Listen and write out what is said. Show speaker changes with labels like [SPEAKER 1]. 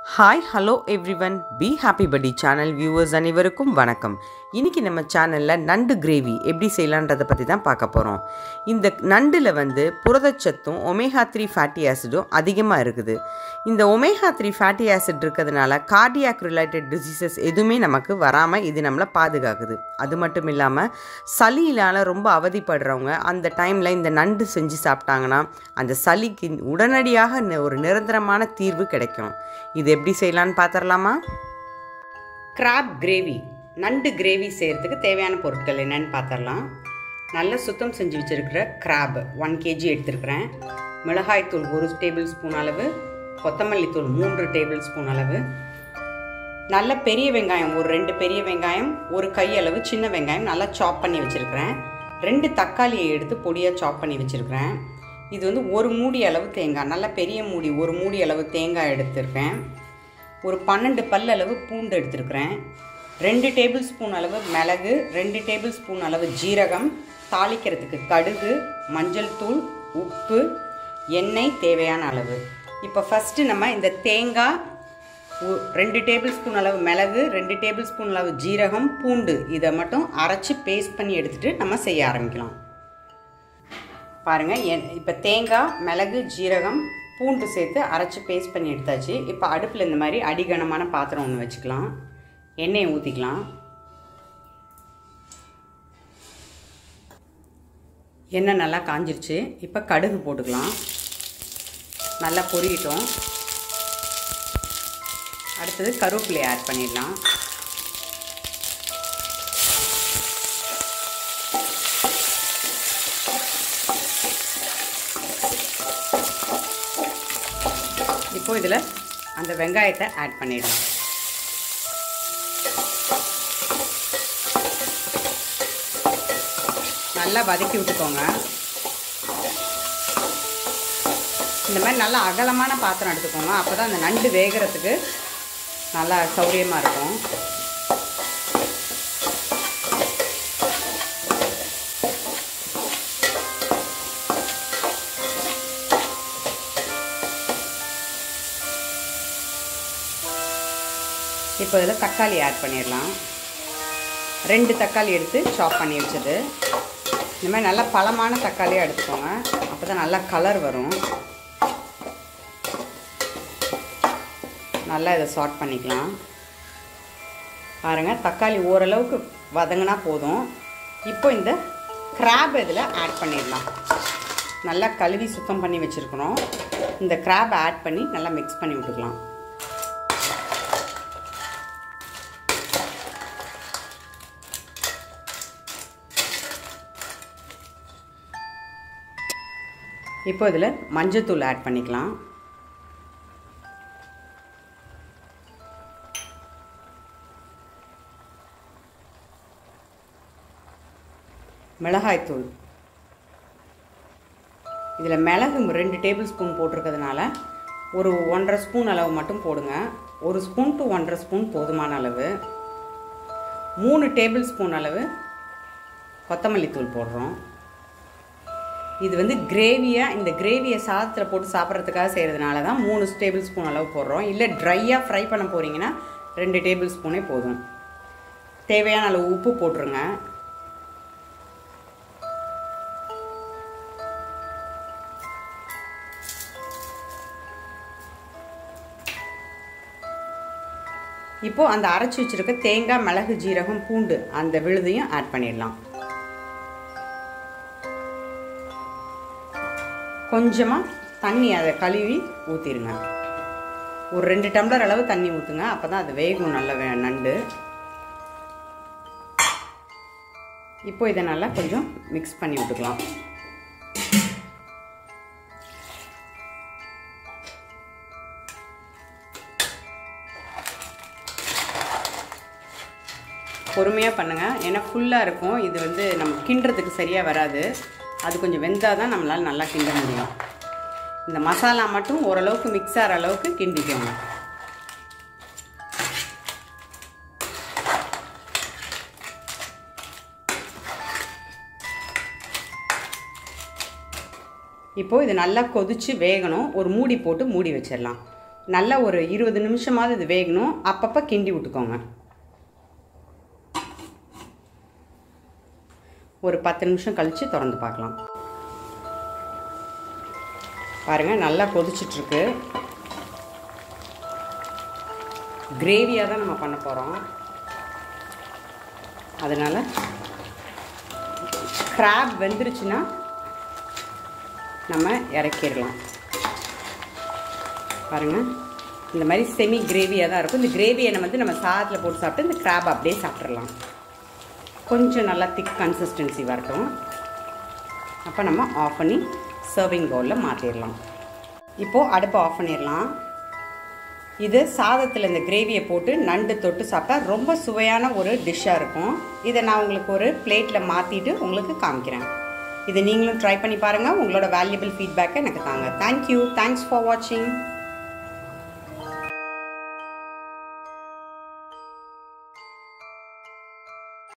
[SPEAKER 1] hi hello everyone be happy படி channel viewers அனைவருக்கும் வணக்கம் இன்றைக்கி நம்ம சேனலில் நண்டு கிரேவி எப்படி செய்யலான்றதை பற்றி தான் பார்க்க போகிறோம் இந்த நண்டில் வந்து புரதச்சத்தும் ஒமேகா த்ரீ ஃபேட்டி ஆசிடும் அதிகமாக இருக்குது இந்த ஒமேகா த்ரீ ஃபேட்டி ஆசிட் இருக்கிறதுனால கார்டியாக் ரிலேட்டட் டிசீசஸ் எதுவுமே நமக்கு வராமல் இது நம்மளை பாதுகாக்குது அது மட்டும் இல்லாமல் சளியினால் ரொம்ப அவதிப்படுறவங்க அந்த டைமில் இந்த நண்டு செஞ்சு சாப்பிட்டாங்கன்னா அந்த சளிக்கு உடனடியாக நி- ஒரு நிரந்தரமான தீர்வு கிடைக்கும் இது எப்படி செய்யலான்னு பார்த்துடலாமா கிராப் கிரேவி நண்டு கிரேவி செய்கிறதுக்கு தேவையான பொருட்கள் என்னன்னு பார்த்துடலாம் நல்லா சுத்தம் செஞ்சு வச்சுருக்கிற கிராப் ஒன் கேஜி எடுத்துருக்கிறேன் மிளகாய்த்தூள் ஒரு டேபிள் ஸ்பூன் அளவு கொத்தமல்லி தூள் மூன்று டேபிள் ஸ்பூன் அளவு நல்ல பெரிய வெங்காயம் ஒரு ரெண்டு பெரிய வெங்காயம் ஒரு கையளவு சின்ன வெங்காயம் நல்லா சாப் பண்ணி வச்சுருக்கிறேன் ரெண்டு தக்காளியை எடுத்து பொடியாக சாப் பண்ணி வச்சுருக்கிறேன் இது வந்து ஒரு மூடி அளவு தேங்காய் நல்ல பெரிய மூடி ஒரு மூடி அளவு தேங்காய் எடுத்திருக்கேன் ஒரு பன்னெண்டு பல் அளவு பூண்டு எடுத்திருக்கிறேன் ரெண்டு டேபிள் ஸ்பூன் அளவு மிளகு ரெண்டு டேபிள் ஸ்பூன் அளவு ஜீரகம் தாளிக்கிறதுக்கு கடுகு மஞ்சள் தூள் உப்பு எண்ணெய் தேவையான அளவு இப்போ ஃபஸ்ட்டு நம்ம இந்த தேங்காய் ஒ- ரெண்டு டேபிள் ஸ்பூன் அளவு மிளகு ரெண்டு டேபிள் ஸ்பூன் அளவு ஜீரகம் பூண்டு இதை மட்டும் அரைச்சி பேஸ்ட் பண்ணி எடுத்துட்டு நம்ம செய்ய ஆரம்பிக்கலாம் பாருங்கள் என் இப்போ தேங்காய் மிளகு ஜீரகம் பூண்டு சேர்த்து அரைச்சி பேஸ்ட் பண்ணி எடுத்தாச்சு இப்போ அடுப்பில் இந்த மாதிரி அடிகனமான பாத்திரம் ஒன்று வச்சுக்கலாம் எண்ணெயை ஊற்றிக்கலாம் எண்ணெய் நல்லா காஞ்சிருச்சு இப்போ கடுகு போட்டுக்கலாம் நல்லா பொரியட்டும் அடுத்தது கருவேப்பிலையை ஆட் பண்ணிடலாம் இப்போ இதில் அந்த வெங்காயத்தை ஆட் பண்ணிடலாம் நல்லா வதக்கி விட்டுக்கோங்க இந்த மாதிரி நல்லா அகலமான பாத்திரம் எடுத்துக்கோங்க அப்போ தான் அந்த நண்டு வேகிறதுக்கு நல்லா சௌரியமாக இருக்கும் இப்போ இதில் தக்காளி ஆட் பண்ணிடலாம் ரெண்டு தக்காளி எடுத்து சாப் பண்ணி வச்சது இந்த மாதிரி நல்லா பழமான தக்காளியாக எடுத்துக்கோங்க அப்போ தான் நல்லா கலர் வரும் நல்லா இதை சார்ட் பண்ணிக்கலாம் பாருங்கள் தக்காளி ஓரளவுக்கு வதங்கினா போதும் இப்போ இந்த கிராப் இதில் ஆட் பண்ணிடலாம் நல்லா கழுவி சுத்தம் பண்ணி வச்சுருக்கணும் இந்த கிராப் ஆட் பண்ணி நல்லா மிக்ஸ் பண்ணி விட்டுக்கலாம் இப்போ இதில் மஞ்சத்தூள் ஆட் பண்ணிக்கலாம் மிளகாய்த்தூள் இதில் மிளகு ரெண்டு டேபிள் ஸ்பூன் போட்டிருக்கிறதுனால ஒரு ஒன்றரை ஸ்பூன் அளவு மட்டும் போடுங்க ஒரு ஸ்பூன் டு ஒன்றரை ஸ்பூன் போதுமான அளவு மூணு டேபிள் ஸ்பூன் அளவு கொத்தமல்லி தூள் போடுறோம் இது வந்து கிரேவியாக இந்த கிரேவியை சாதத்தில் போட்டு சாப்பிட்றதுக்காக செய்கிறதுனால தான் மூணு டேபிள் ஸ்பூன் அளவு போடுறோம் இல்லை ட்ரையாக ஃப்ரை பண்ண போகிறீங்கன்னா ரெண்டு டேபிள் ஸ்பூனே போதும் தேவையான அளவு உப்பு போட்டுருங்க இப்போ அந்த அரைச்சி வச்சிருக்க தேங்காய் மிளகு ஜீரகம் பூண்டு அந்த விழுதையும் ஆட் பண்ணிடலாம் கொஞ்சமாக தண்ணி அதை கழுவி ஊற்றிடுங்க ஒரு ரெண்டு டம்ளர் அளவு தண்ணி ஊற்றுங்க அப்போ தான் அது வேகும் நல்ல வே நண்டு இப்போ இதை நல்லா கொஞ்சம் மிக்ஸ் பண்ணி விட்டுக்கலாம் பொறுமையாக பண்ணுங்கள் ஏன்னா ஃபுல்லாக இருக்கும் இது வந்து நம்ம கிண்டுறதுக்கு சரியாக வராது அது கொஞ்சம் வெந்தால் தான் நம்மளால் நல்லா கிண்ட முடியும் இந்த மசாலா மட்டும் ஓரளவுக்கு மிக்ஸ் ஆகிற அளவுக்கு கிண்டிக்கோங்க இப்போது இது நல்லா கொதித்து வேகணும் ஒரு மூடி போட்டு மூடி வச்சிடலாம் நல்ல ஒரு இருபது நிமிஷமாவது இது வேகணும் அப்பப்போ கிண்டி விட்டுக்கோங்க ஒரு பத்து நிமிஷம் கழித்து திறந்து பார்க்கலாம் பாருங்கள் நல்லா கொதிச்சிட்ருக்கு கிரேவியாக தான் நம்ம பண்ண போகிறோம் அதனால் கிராப் வெந்துருச்சுன்னா நம்ம இறக்கிடலாம் பாருங்கள் இந்த மாதிரி செமி கிரேவியாக தான் இருக்கும் இந்த கிரேவியை நம்ம வந்து நம்ம சாதத்தில் போட்டு சாப்பிட்டு இந்த கிராப் அப்படியே சாப்பிட்றலாம் கொஞ்சம் நல்லா திக் கன்சிஸ்டன்சி வரட்டும் அப்போ நம்ம ஆஃப் பண்ணி சர்விங் பவுலில் மாற்றிடலாம் இப்போது அடுப்பை ஆஃப் பண்ணிடலாம் இது சாதத்தில் இந்த கிரேவியை போட்டு நண்டு தொட்டு சாப்பிட்டா ரொம்ப சுவையான ஒரு டிஷ்ஷாக இருக்கும் இதை நான் உங்களுக்கு ஒரு பிளேட்டில் மாற்றிட்டு உங்களுக்கு காமிக்கிறேன் இதை நீங்களும் ட்ரை பண்ணி பாருங்கள் உங்களோட வேல்யூபிள் ஃபீட்பேக்கை எனக்கு தாங்க தேங்க்யூ தேங்க்ஸ் ஃபார் வாட்சிங்